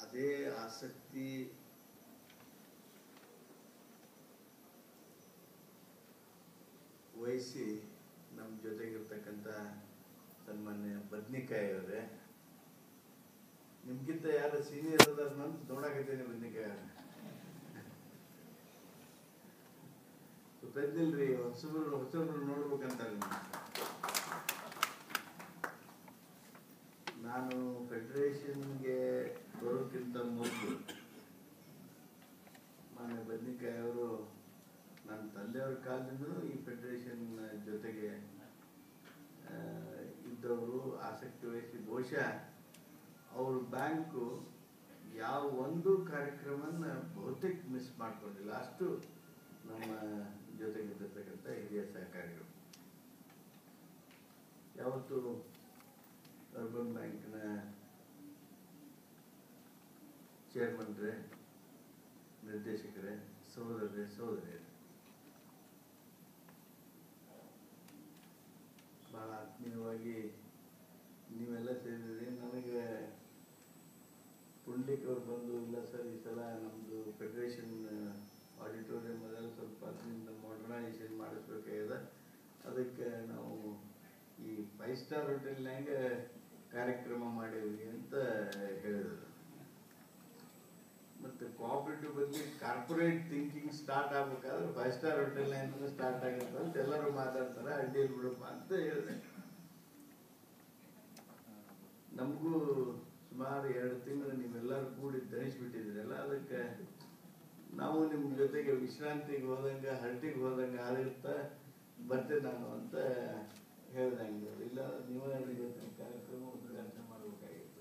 ಅದೇ ಆಸಕ್ತಿ ವಹಿಸಿ ನಮ್ಮ ಜೊತೆಗಿರ್ತಕ್ಕಂಥ ಸನ್ಮಾನ್ಯ ಬದ್ನಿಕಾಯಿ ಅವರೇ ನಿಮ್ಗಿಂತ ಯಾರು ಸೀನಿಯರ್ ಅದಾರ ಅಂತ ನೋಡಾಕತ್ತೀನಿ ಬದ್ನಿಕಾಯಿ ಅವ್ರೆ ಗೊತ್ತಿಲ್ರಿ ಹೊಸಬ್ರು ಹೊಸಬ್ರು ನೋಡ್ಬೇಕಂತ ನಾನು ಫೆಡರೇಷನ್ಗೆ ಬರೋಕ್ಕಿಂತ ಮೊದಲು ಮಾನ್ಯ ಬದ್ನಿಕಾಯಿ ಅವರು ನನ್ನ ತಂದೆಯವ್ರ ಕಾಲದಿಂದಲೂ ಈ ಫೆಡರೇಷನ್ ಜೊತೆಗೆ ಆ, ಇದ್ದವರು ಆಸಕ್ತಿ ವಹಿಸಿ ಬಹುಶಃ ಅವ್ರ ಬ್ಯಾಂಕು ಯಾವ ಒಂದು ಕಾರ್ಯಕ್ರಮನ ಬಹುತೇಕ ಮಿಸ್ ಮಾಡ್ಕೊಂಡಿಲ್ಲ ಅಷ್ಟು ನಮ್ಮ ಜೊತೆಗಿದ್ದಿರ್ತಕ್ಕಂಥ ಹಿರಿಯ ಸಹಕಾರಿಗಳು ಯಾವತ್ತು ಅರ್ಬನ್ ಬ್ಯಾಂಕ್ನ ಚೇರ್ಮನ್ರೇ ನಿರ್ದೇಶಕರೇ ಸಹೋದರರೇ ಸಹೋದರಿಯರೇ ಭಾಳ ಆತ್ಮೀಯವಾಗಿ ನೀವೆಲ್ಲ ಸೇರಿದ್ರಿ ನನಗೆ ಪುಂಡ್ಲಿಕ್ ಅವ್ರು ಬಂದು ಇಲ್ಲ ಸರ್ ಈ ಸಲ ನಮ್ಮದು ಫೆಡರೇಷನ್ ಆಡಿಟೋರಿಯಂ ಅದೆಲ್ಲ ಸ್ವಲ್ಪ ಅದರಿಂದ ಮಾಡರ್ನೈಸೇಷನ್ ಮಾಡಿಸ್ಬೇಕಾಗಿದೆ ಅದಕ್ಕೆ ನಾವು ಈ ಫೈವ್ ಸ್ಟಾರ್ ಹೋಟೆಲ್ನಾಗ ಕಾರ್ಯಕ್ರಮ ಮಾಡೀವಿ ಅಂತ ಹೇಳಿದ್ರು ಮತ್ತೆ ಕೋಆಪರೇಟಿವ್ ಬಗ್ಗೆ ಕಾರ್ಪೊರೇಟ್ ಥಿಂಕಿಂಗ್ ಸ್ಟಾರ್ಟ್ ಆಗ್ಬೇಕಾದ್ರೆ ಫೈವ್ ಸ್ಟಾರ್ ಹೋಟೆಲ್ನಿಂದ ಸ್ಟಾರ್ಟ್ ಆಗುತ್ತೆ ಅಂತ ಎಲ್ಲರೂ ಮಾತಾಡ್ತಾರೆ ಅಡ್ಡಿ ಬಿಡಪ್ಪ ಅಂತ ಹೇಳಿದೆ ನಮಗೂ ಸುಮಾರು ಎರಡು ತಿಂಗಳು ನೀವೆಲ್ಲರೂ ಕೂಡಿ ದಣಿಸ್ಬಿಟ್ಟಿದ್ದೀರಲ್ಲ ಅದಕ್ಕೆ ನಾವು ನಿಮ್ಮ ಜೊತೆಗೆ ವಿಶ್ರಾಂತಿಗೆ ಹೋದಂಗೆ ಹರಟಿಗೆ ಹೋದಂಗೆ ಆಗುತ್ತೆ ಬರ್ತೇನೆ ನಾನು ಅಂತ ಹೇಳ್ದಂಗೆ ಇಲ್ಲ ನೀವೇ ಇವತ್ತಿನ ಕಾರ್ಯಕ್ರಮ ಉದ್ಘಾಟನೆ ಮಾಡಬೇಕಾಗಿತ್ತು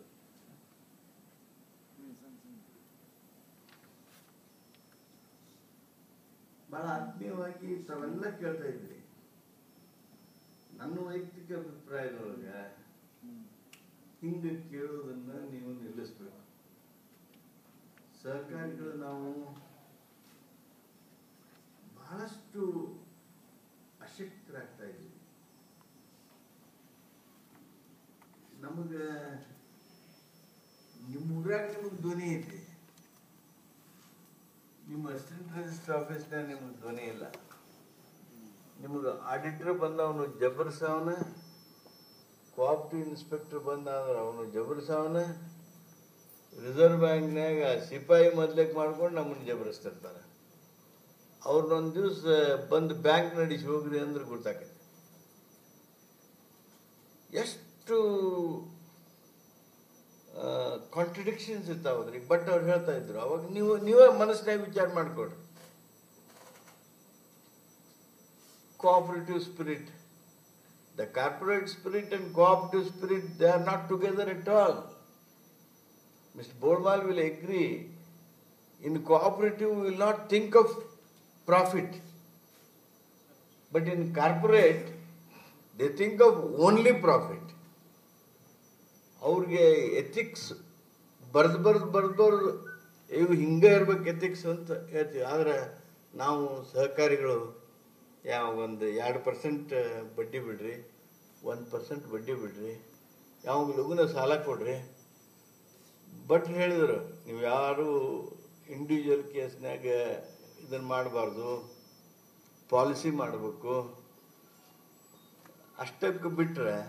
ಬಹಳ ಆತ್ಮೀಯವಾಗಿ ತಾವೆಲ್ಲ ಕೇಳ್ತಾ ಇದ್ರಿ ನನ್ನ ವೈಯಕ್ತಿಕ ಅಭಿಪ್ರಾಯದೊಳಗ ಹಿಂಗೆ ಕೇಳೋದನ್ನ ನೀವು ನಿಲ್ಲಿಸ್ಬೇಕು ಸಹಕಾರಿಗಳು ನಾವು ಬಹಳಷ್ಟು ಅಶಕ್ತರಾಗ್ತಾ ಇದ್ದೀವಿ ನಮಗ ನಿಮ್ಮ ಊರಾಗ ನಿಮಗೆ ಧ್ವನಿ ಐತಿ ನಿಮ್ಮ ಅಸಿಸ್ಟೆಂಟ್ ರಿಜಿಸ್ಟರ್ ಆಫೀಸ್ನಾಗ ನಿಮ್ಗೆ ಧ್ವನಿ ಇಲ್ಲ ನಿಮಗೆ ಆಡಿಟರ್ ಬಂದವನು ಜಬರ್ಸವನ ಕೋಆಪ್ಟಿವ್ ಇನ್ಸ್ಪೆಕ್ಟರ್ ಬಂದ ಅಂದ್ರೆ ಅವನು ಜಬರ್ಸವನ ರಿಸರ್ವ್ ಬ್ಯಾಂಕ್ನ್ಯಾಗ ಸಿಪಾಯಿ ಮೊದ್ಲೇಕ್ ಮಾಡ್ಕೊಂಡು ನಮ್ಮನ್ನು ಜಬರಿಸ್ತಿರ್ತಾರೆ ಅವ್ರನ್ನೊಂದು ದಿವಸ ಬಂದು ಬ್ಯಾಂಕ್ ನಡೆಸಿ ಹೋಗ್ರಿ ಅಂದ್ರೆ ಗೊತ್ತಾಕೈತೆ ಎಷ್ಟು ಕಾಂಟ್ರಡಿಕ್ಷನ್ಸ್ ಇರ್ತಾವದ್ರಿ ಬಟ್ ಅವ್ರು ಹೇಳ್ತಾ ಇದ್ರು ಅವಾಗ ನೀವು ನೀವೇ ಮನಸ್ಸಿನಾಗ ವಿಚಾರ ಮಾಡ್ಕೊಡ್ರಿ cooperative spirit. The corporate spirit and cooperative spirit, they are not together at all. Mr. Bormal will agree. In cooperative, we will not think of profit. But in corporate, they think of only profit. ಅವ್ರಿಗೆ ethics ಬರ್ದು ಬರ್ದು ಬರ್ದು ಬರ್ದು ಇವು ಹಿಂಗೆ ಇರ್ಬೇಕು ethics ಅಂತ ಹೇಳ್ತೀವಿ ಆದ್ರೆ ನಾವು ಸಹಕಾರಿಗಳು ಯಾವ ಒಂದು ಎರಡು ಪರ್ಸೆಂಟ್ ಬಡ್ಡಿ ಬಿಡ್ರಿ ಒಂದು ಪರ್ಸೆಂಟ್ ಬಡ್ಡಿ ಬಿಡ್ರಿ ಯಾವ ಲಗುನ ಸಾಲ ಕೊಡ್ರಿ ಬಟ್ ಹೇಳಿದರು ನೀವು ಯಾರು ಇಂಡಿವಿಜುವಲ್ ಕೇಸ್ನಾಗ ಇದನ್ನು ಮಾಡಬಾರ್ದು ಪಾಲಿಸಿ ಮಾಡಬೇಕು ಅಷ್ಟಕ್ಕೆ ಬಿಟ್ಟರೆ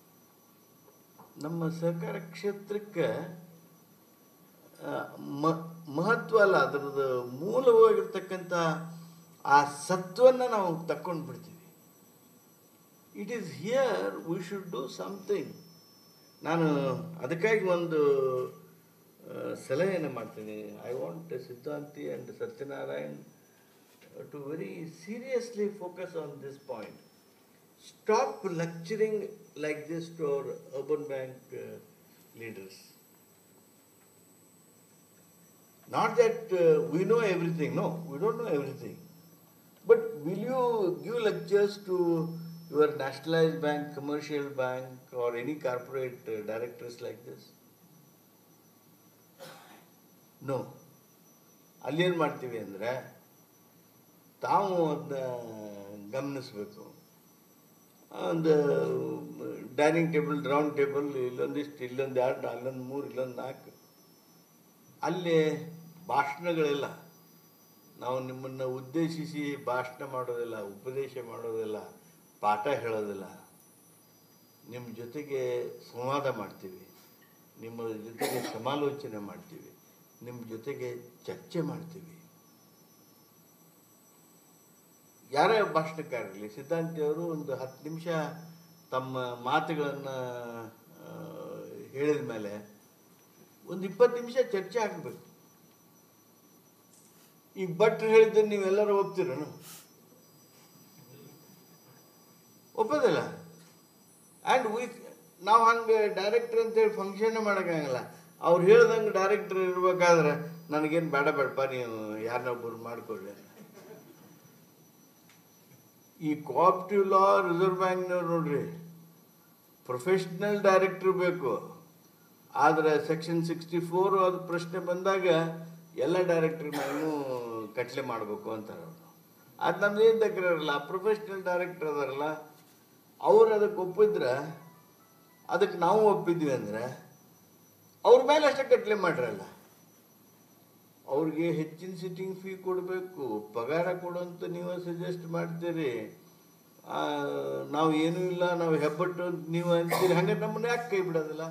ನಮ್ಮ ಸಹಕಾರ ಕ್ಷೇತ್ರಕ್ಕೆ ಆ, ಮ- ಮಹತ್ವ ಅಲ್ಲ ಅದರದ್ದು ಮೂಲವಾಗಿರ್ತಕ್ಕಂಥ ಆ ಸತ್ವನ್ನ ನಾವು ತಕ್ಕೊಂಡು ಬಿಡ್ತೀವಿ it is here we should do something ನಾನು ಅದಕ್ಕಾಗಿ ಒಂದು ಆ, ಸಲಹೆಯನ್ನು ಮಾಡ್ತೀನಿ I want Siddhanti and Satyanarayan to very seriously focus on this point stop lecturing like this to our urban bank leaders Not that uh, we know everything, no, we don't know everything. But will you give lectures to your nationalized bank, commercial bank, or any corporate uh, directors like this? No. ಅಲ್ಲಿ ಏನು ಮಾಡ್ತೀವಿ ಅಂದರೆ ತಾವು ಅದನ್ನ ಗಮನಿಸಬೇಕು ಒಂದು dining table round table ಇಲ್ಲೊಂದಿಷ್ಟು ಇಲ್ಲೊಂದು ಎರಡು ಅಲ್ಲೊಂದು ಮೂರು ಇಲ್ಲೊಂದು ನಾಲ್ಕು ಅಲ್ಲಿ ಭಾಷಣಗಳಿಲ್ಲ ನಾವು ನಿಮ್ಮನ್ನು ಉದ್ದೇಶಿಸಿ ಭಾಷಣ ಮಾಡೋದಿಲ್ಲ ಉಪದೇಶ ಮಾಡೋದಿಲ್ಲ ಪಾಠ ಹೇಳೋದಿಲ್ಲ ನಿಮ್ಮ ಜೊತೆಗೆ ಸಂವಾದ ಮಾಡ್ತೀವಿ ನಿಮ್ಮ ಜೊತೆಗೆ ಸಮಾಲೋಚನೆ ಮಾಡ್ತೀವಿ ನಿಮ್ಮ ಜೊತೆಗೆ ಚರ್ಚೆ ಮಾಡ್ತೀವಿ ಯಾರೇ ಭಾಷಣಕಾರರಲ್ಲಿ ಸಿದ್ಧಾಂತಿಯವರು ಒಂದು ಹತ್ತು ನಿಮಿಷ ತಮ್ಮ ಮಾತುಗಳನ್ನು ಹೇಳಿದ ಮೇಲೆ ಒಂದು ಇಪ್ಪತ್ತು ನಿಮಿಷ ಚರ್ಚೆ ಆಗಬೇಕು ಈಗ ಭಟ್ರು ಹೇಳಿದ್ದನ್ನು ನೀವೆಲ್ಲರೂ ಒಪ್ತೀರನು ಒಪ್ಪೋದಿಲ್ಲ ಆ್ಯಂಡ್ ವಿ ನಾವು ಹಂಗೆ ಡೈರೆಕ್ಟರ್ ಅಂತೇಳಿ ಫಂಕ್ಷನ್ ಮಾಡೋಕ್ಕಾಗಲ್ಲ ಅವ್ರು ಹೇಳ್ದಂಗೆ ಡೈರೆಕ್ಟರ್ ಇರ್ಬೇಕಾದ್ರೆ ನನಗೇನು ಬೇಡ ಬೇಡಪ್ಪ ನೀವು ಯಾರನ್ನೊಬ್ಬರು ಮಾಡಿಕೊಳ್ಳಿ ಈ ಕೋಆಪ್ಟಿವ್ ಲಾ ರಿಸರ್ವ್ ಬ್ಯಾಂಕ್ನವ್ರು ನೋಡ್ರಿ ಪ್ರೊಫೆಷ್ನಲ್ ಡೈರೆಕ್ಟರ್ ಬೇಕು ಆದರೆ ಸೆಕ್ಷನ್ ಸಿಕ್ಸ್ಟಿ ಫೋರ್ ಅದು ಪ್ರಶ್ನೆ ಬಂದಾಗ ಎಲ್ಲ ಡೈರೆಕ್ಟರ್ ಮೇಲೂ ಕಟ್ಲೆ ಮಾಡಬೇಕು ಅಂತಾರೆ ಅವರು ಅದು ನಮ್ದು ಏನು ತಕರಾರಲ್ಲ ಪ್ರೊಫೆಷ್ನಲ್ ಡೈರೆಕ್ಟರ್ ಅದಾರಲ್ಲ ಅವ್ರು ಅದಕ್ಕೆ ಒಪ್ಪಿದ್ರೆ ಅದಕ್ಕೆ ನಾವು ಒಪ್ಪಿದ್ವಿ ಅಂದ್ರೆ ಅವ್ರ ಮೇಲೆ ಅಷ್ಟೇ ಕಟ್ಲೆ ಮಾಡ್ರಲ್ಲ ಅವ್ರಿಗೆ ಹೆಚ್ಚಿನ ಸಿಟ್ಟಿಂಗ್ ಫೀ ಕೊಡಬೇಕು ಪಗಾರ ಕೊಡುವಂತ ನೀವು ಸಜೆಸ್ಟ್ ಮಾಡ್ತೀರಿ ಆ, ನಾವು ಏನೂ ಇಲ್ಲ ನಾವು ಹೆಬ್ಬಟ್ಟು ಅಂತ ನೀವು ಅಂತೀರಿ ಹಂಗೆ ನಮ್ಮನ್ನ ಯಾಕೆ ಕೈ ಬಿಡೋದಿಲ್ಲ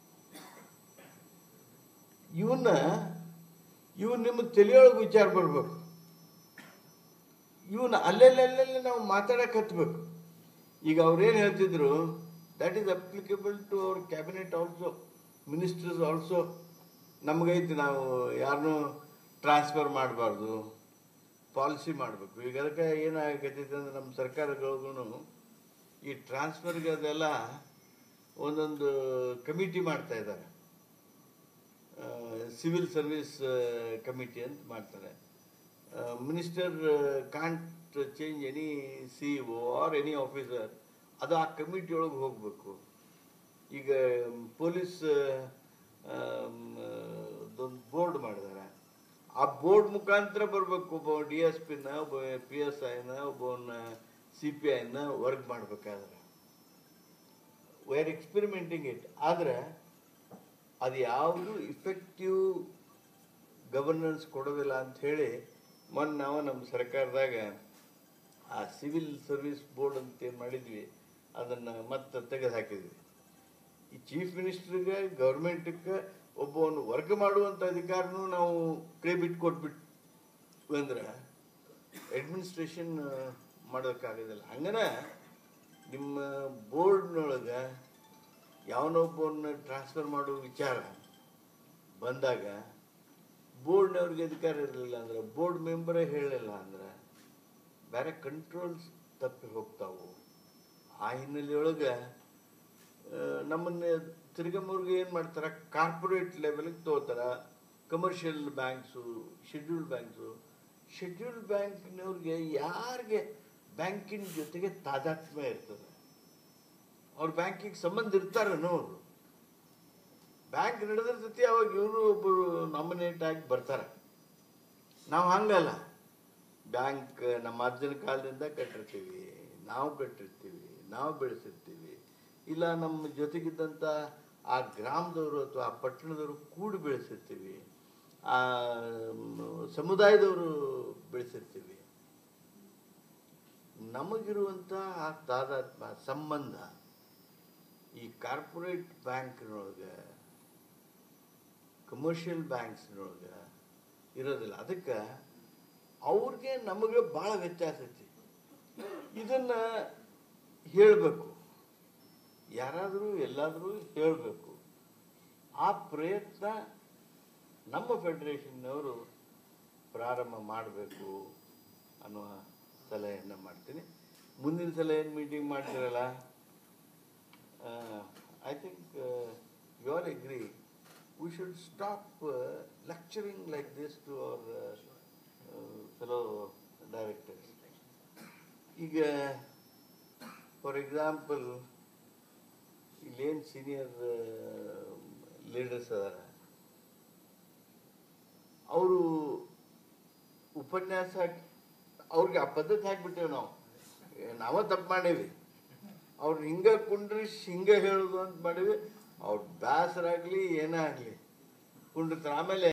ಇವನ್ನ ಇವ್ ನಿಮ್ಮ ತಲೆಯೊಳಗೆ ವಿಚಾರ ಬರ್ಬೇಕು ಇವನ್ನ ಅಲ್ಲೆಲ್ಲೆಲ್ಲೆಲ್ಲ ನಾವು ಮಾತಾಡಕ್ಕೆ ಹತ್ಬೇಕು ಈಗ ಅವ್ರೇನು ಹೇಳ್ತಿದ್ರು that is applicable to our cabinet also ministers also ನಮಗೈತಿ ನಾವು ಯಾರನ್ನೂ ಟ್ರಾನ್ಸ್ಫರ್ ಮಾಡಬಾರ್ದು ಪಾಲಿಸಿ ಮಾಡಬೇಕು ಈಗ ಅದಕ್ಕೆ ಏನಾಗತ್ತೈತೆ ಅಂದ್ರೆ ನಮ್ಮ ಸರ್ಕಾರಗಳಿಗೂ ಈ ಟ್ರಾನ್ಸ್ಫರ್ಗೆ ಅದೆಲ್ಲ ಒಂದೊಂದು ಕಮಿಟಿ ಮಾಡ್ತಾ ಇದ್ದಾರೆ ಸಿವಿಲ್ ಸರ್ವಿಸ್ ಕಮಿಟಿ ಅಂತ ಮಾಡ್ತಾರೆ minister can't change any C O R any officer ಅದು ಆ ಕಮಿಟಿ ಒಳಗೆ ಹೋಗಬೇಕು ಈಗ ಪೊಲೀಸ್ ಒಂದು ಬೋರ್ಡ್ ಮಾಡಿದ್ದಾರೆ ಆ ಬೋರ್ಡ್ ಮುಖಾಂತರ ಬರಬೇಕು ಒಬ್ಬ ಡಿ ಎಸ್ ಪಿನ ಒಬ್ಬ ಪಿ ಎಸ್ ಐನ ಒಬ್ಬವನ್ನ ಸಿ ಪಿ ಐನ ವರ್ಕ್ ಮಾಡಬೇಕಾದ್ರೆ ವಿ ಆರ್ ಎಕ್ಸ್ಪೆರಿಮೆಂಟಿಂಗ್ ಇಟ್ ಆದರೆ ಅದು ಯಾವುದು ಇಫೆಕ್ಟಿವ್ ಗವರ್ನೆನ್ಸ್ ಕೊಡೋದಿಲ್ಲ ಅಂತ ಹೇಳಿ ಮೊನ್ನೆ ನಾವು ನಮ್ಮ ಸರ್ಕಾರದಾಗ ಆ ಸಿವಿಲ್ ಸರ್ವಿಸ್ ಬೋರ್ಡ್ ಅಂತ ಏನು ಮಾಡಿದ್ವಿ ಅದನ್ನು ಮತ್ತೆ ತೆಗೆದು ಹಾಕಿದ್ವಿ ಈ ಚೀಫ್ ಮಿನಿಸ್ಟರ್ಗೆ ಗೌರ್ಮೆಂಟ್ಗೆ ಒಬ್ಬವನ್ನು ವರ್ಗ ಮಾಡುವಂಥ ಅಧಿಕಾರನೂ ನಾವು ಕೈ ಬಿಟ್ಟು ಕೊಟ್ಬಿಟ್ಟು ಅಂದ್ರೆ ಅಡ್ಮಿನಿಸ್ಟ್ರೇಷನ್ ಮಾಡೋಕ್ಕಾಗೋದಿಲ್ಲ ಹಂಗನ ನಿಮ್ಮ ಬೋರ್ಡ್ನೊಳಗೆ ಯಾವನೊಬ್ಬನ ಟ್ರಾನ್ಸ್ಫರ್ ಮಾಡೋ ವಿಚಾರ ಬಂದಾಗ ಬೋರ್ಡ್ನವ್ರಿಗೆ ಅಧಿಕಾರ ಇರಲಿಲ್ಲ ಅಂದ್ರೆ ಬೋರ್ಡ್ ಮೆಂಬರೇ ಹೇಳಲಿಲ್ಲ ಅಂದ್ರೆ ಬೇರೆ ಕಂಟ್ರೋಲ್ಸ್ ತಪ್ಪಿ ಹೋಗ್ತಾವು ಆ ಹಿನ್ನೆಲೆಯೊಳಗೆ ಆ, ನಮ್ಮನ್ನ ತಿರ್ಗಮೂರ್ಗೆ ಏನು ಮಾಡ್ತಾರೆ ಕಾರ್ಪೊರೇಟ್ ಲೆವೆಲ್ಗೆ ತಗೋತಾರೆ commercial banks scheduled banks scheduled ಬ್ಯಾಂಕ್ನವ್ರಿಗೆ ಯಾರಿಗೆ ಬ್ಯಾಂಕಿನ ಜೊತೆಗೆ ತಾದಾತ್ಮ್ಯ ಇರ್ತದೆ ಅವ್ರ ಬ್ಯಾಂಕಿಗೆ ಸಂಬಂಧ ಇರ್ತಾರೇನೋ ಅವರು ಬ್ಯಾಂಕ್ ನಡೆದಿರ್ತೈತಿ ಅವಾಗ ಇವರು ಒಬ್ಬರು ನಾಮಿನೇಟ್ ಆಗಿ ಬರ್ತಾರೆ ನಾವು ಹಂಗಲ್ಲ ಬ್ಯಾಂಕ್ ನಮ್ಮ ಅಜ್ಜನ ಕಾಲದಿಂದ ಕಟ್ಟಿರ್ತೀವಿ ನಾವು ಕಟ್ಟಿರ್ತೀವಿ ನಾವು ಬೆಳೆಸಿರ್ತೀವಿ ಇಲ್ಲ ನಮ್ಮ ಜೊತೆಗಿದ್ದಂಥ ಆ ಗ್ರಾಮದವರು ಅಥವಾ ಆ ಪಟ್ಟಣದವರು ಕೂಡಿ ಬೆಳೆಸಿರ್ತೀವಿ ಆ ಮ್, ಸಮುದಾಯದವರು ಬೆಳೆಸಿರ್ತೀವಿ ನಮಗಿರುವಂಥ ಆ ತಾದಾತ್ಮ ಸಂಬಂಧ ಈ ಕಾರ್ಪೊರೇಟ್ ಬ್ಯಾಂಕ್ನೊಳಗೆ ಕಮರ್ಷಿಯಲ್ ಬ್ಯಾಂಕ್ಸ್ನೊಳಗೆ ಇರೋದಿಲ್ಲ ಅದಕ್ಕೆ ಅವ್ರಿಗೆ ನಮಗೆ ಭಾಳ ವ್ಯತ್ಯಾಸ ಐತಿ ಇದನ್ನು ಹೇಳಬೇಕು ಯಾರಾದರೂ ಎಲ್ಲಾದರೂ ಹೇಳಬೇಕು ಆ ಪ್ರಯತ್ನ ನಮ್ಮ ಫೆಡರೇಷನ್ನವರು ಪ್ರಾರಂಭ ಮಾಡಬೇಕು ಅನ್ನುವ ಸಲಹೆಯನ್ನು ಮಾಡ್ತೀನಿ ಮುಂದಿನ ಸಲ ಏನು ಮೀಟಿಂಗ್ ಮಾಡ್ತೀರಲ್ಲ I think you all agree we should stop lecturing like this to our fellow directors ಈಗ ಫಾರ್ ಎಕ್ಸಾಂಪಲ್ ಇಲ್ಲೇನು ಸೀನಿಯರ್ ಲೀಡರ್ಸ್ ಅದಾರ ಅವರು ಉಪನ್ಯಾಸ ಅವ್ರಿಗೆ ಆ ಪದ್ಧತಿ ಹಾಕ್ಬಿಟ್ಟೇವೆ ನಾವು ಏ, ನಾವ ತಪ್ಪು ಮಾಡೇವಿ ಅವ್ರು ಹಿಂಗೆ ಕುಂಡ್ರಿ ಹಿಂಗೆ ಹೇಳೋದು ಅಂತ ಮಾಡೀವಿ ಅವ್ರ ಬೇಸರ ಆಗಲಿ ಏನೇ ಆಗಲಿ ಕುಂಡಿರ್ತಾರೆ ಆಮೇಲೆ